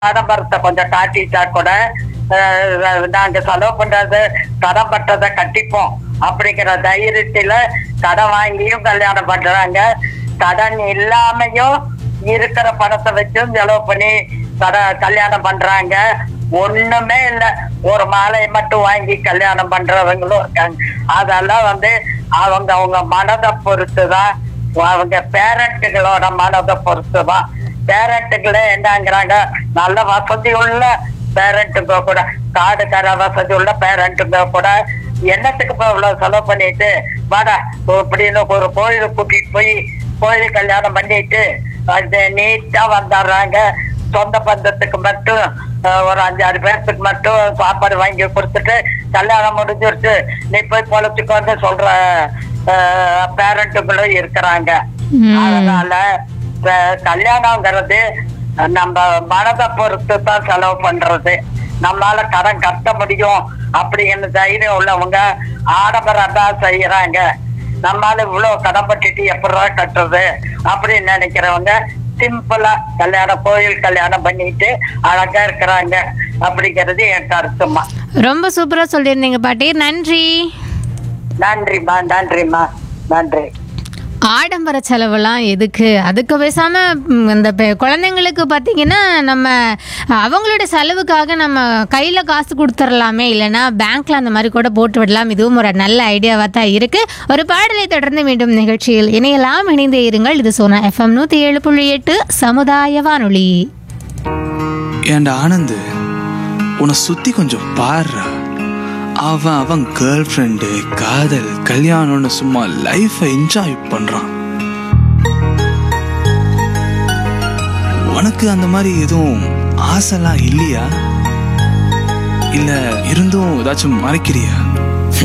ஆடம்பரத்தை கொஞ்சம் காட்டிட்டா கூட அஹ், நாங்க செலவு பண்றது கடன் பட்டதை கட்டிப்போம் அப்படிங்கிற தைரியத்துல கடன் வாங்கியும் கல்யாணம் பண்றாங்க கடன் இல்லாமையும் இருக்கிற பணத்தை வச்சும் செலவு பண்ணி கட கல்யாணம் பண்றாங்க ஒண்ணுமே இல்ல ஒரு மாலையை மட்டும் வாங்கி கல்யாணம் பண்றவங்களும் இருக்காங்க அதெல்லாம் வந்து அவங்க அவங்க மனதை பொறுத்துதான் அவங்க பேரண்ட்டுகளோட மனதை பொறுத்துதான் பேரண்ட்டுகளே என்னங்கிறாங்க நல்ல வசதி உள்ள பேரண்ட்டுங்க கூட காடு தர வசதி உள்ள பேரண்ட்டுங்க கூட என்னத்துக்கு இப்ப இவ்வளவு செலவு பண்ணிட்டு வாடா அப்படின்னு ஒரு கோயிலுக்கு கூட்டிட்டு போய் கோயில் கல்யாணம் பண்ணிட்டு அது நீட்டா வந்துடுறாங்க சொந்த பந்தத்துக்கு மட்டும் அஹ், ஒரு அஞ்சாறு பேர்த்துக்கு மட்டும் சாப்பாடு வாங்கி கொடுத்துட்டு கல்யாணம் முடிஞ்சிருச்சு நீ போய் பொழைச்சுக்கோன்னு சொல்ற பேரண்ட்டுகளும் இருக்கிறாங்க ம். அதனால இப்ப கல்யாணங்கிறது நம்ம மனதை பொறுத்து தான் செலவு பண்றது நம்மளால கடன் கட்ட முடியும் அப்படின்னு தைரியம் உள்ளவங்க ஆடம்பரம் தான் செய்யறாங்க நம்மளால இவ்வளவு கடன் பட்டுட்டு எப்படா கட்டுறது அப்படின்னு நினைக்கிறவங்க சிம்பிளா கல்யாணம் கோயில் கல்யாணம் பண்ணிட்டு அழகா இருக்கிறாங்க அப்படிங்கிறது என் கருத்துமா ரொம்ப சூப்பரா சொல்லியிருந்தீங்க பாட்டி நன்றி நன்றிம்மா நன்றிம்மா நன்றி ஆடம்பர செலவெல்லாம் எதுக்கு அதுக்கு பேசாம ம், இந்த பெ- குழந்தைங்களுக்கு பார்த்தீங்கன்னா நம்ம அவங்களோட செலவுக்காக நம்ம கையில் காசு கொடுத்துடலாமே இல்லைன்னா பேங்க்ல அந்த மாதிரி கூட போட்டு விடலாம் இதுவும் ஒரு நல்ல ஐடியாவாக தான் இருக்கு ஒரு பாடலை தொடர்ந்து மீண்டும் நிகழ்ச்சியில் இணையலாம் இணைந்தே இருங்கள் இது சோனா எஃப்எம் நூற்றி ஏழு புள்ளி எட்டு சமுதாய வானொலி ஏன்டா ஆனந்து உன்னை சுத்தி கொஞ்சம் பாருடா அவன் அவன் கேர்ள் ஃப்ரெண்டு காதல் கல்யாணம்னு சும்மா லைஃப்பை என்ஜாய் பண்றான் உனக்கு அந்த மாதிரி எதுவும் ஆசைலாம் இல்லையா இல்ல இருந்தும் ஏதாச்சும் மறைக்கிறியா